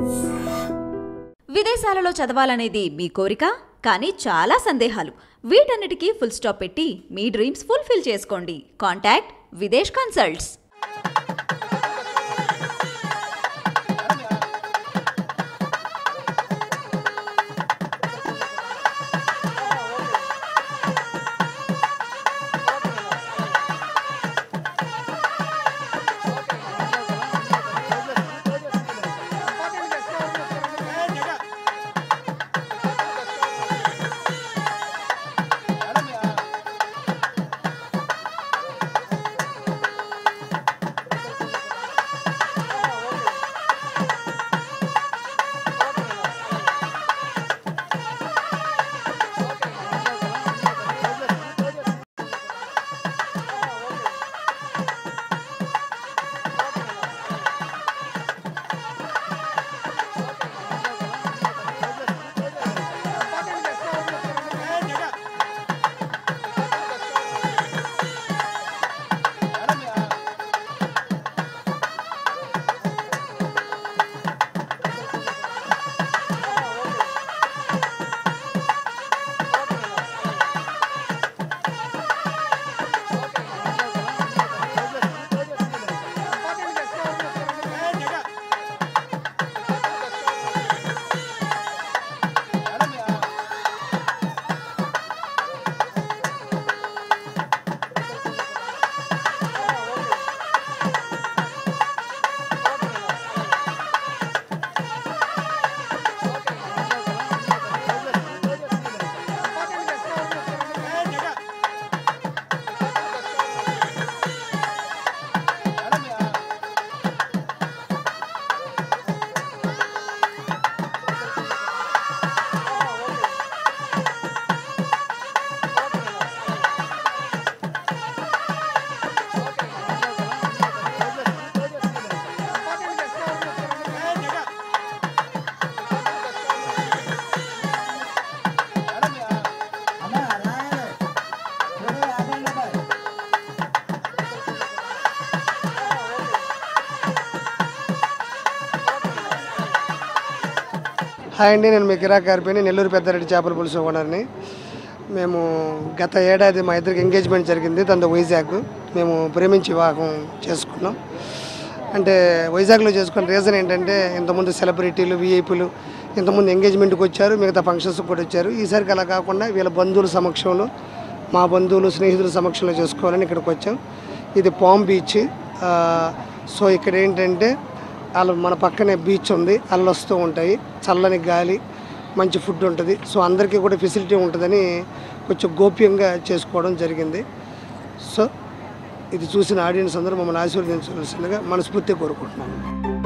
విదేశాలలో చదవాలనేది మీ కోరిక కానీ చాలా సందేహాలు వీటన్నిటికీ ఫుల్ స్టాప్ పెట్టి మీ డ్రీమ్స్ ఫుల్ఫిల్ చేసుకోండి కాంటాక్ట్ విదేశ్ కన్సల్ట్స్ హాయ్ అండి నేను మీ కిరాక్ గారిపైన నెల్లూరు పెద్దారెడ్డి చేపల పులుసు ఓనర్ని మేము గత ఏడాది మా ఇద్దరికి ఎంగేజ్మెంట్ జరిగింది తనతో వైజాగ్ మేము ప్రేమించి వివాహం చేసుకున్నాం అంటే వైజాగ్లో చేసుకున్న రీజన్ ఏంటంటే ఇంతకుముందు సెలబ్రిటీలు విఐపీలు ఇంతకుముందు ఎంగేజ్మెంట్కి వచ్చారు మిగతా ఫంక్షన్స్కి కూడా వచ్చారు ఈసారికి అలా కాకుండా వీళ్ళ బంధువుల సమక్షంలో మా బంధువులు స్నేహితుల సమక్షంలో చేసుకోవాలని ఇక్కడికి వచ్చాం ఇది పామ్ బీచ్ ఆ, సో ఇక్కడ ఏంటంటే అలా మన పక్కనే బీచ్ ఉంది అల్లు వస్తూ ఉంటాయి చల్లని గాలి మంచి ఫుడ్ ఉంటుంది సో అందరికీ కూడా ఫెసిలిటీ ఉంటుందని కొంచెం గోప్యంగా చేసుకోవడం జరిగింది సో ఇది చూసిన ఆడియన్స్ అందరూ మమ్మల్ని ఆశీర్వదించవలసిందిగా మనస్ఫూర్తిగా కోరుకుంటున్నాను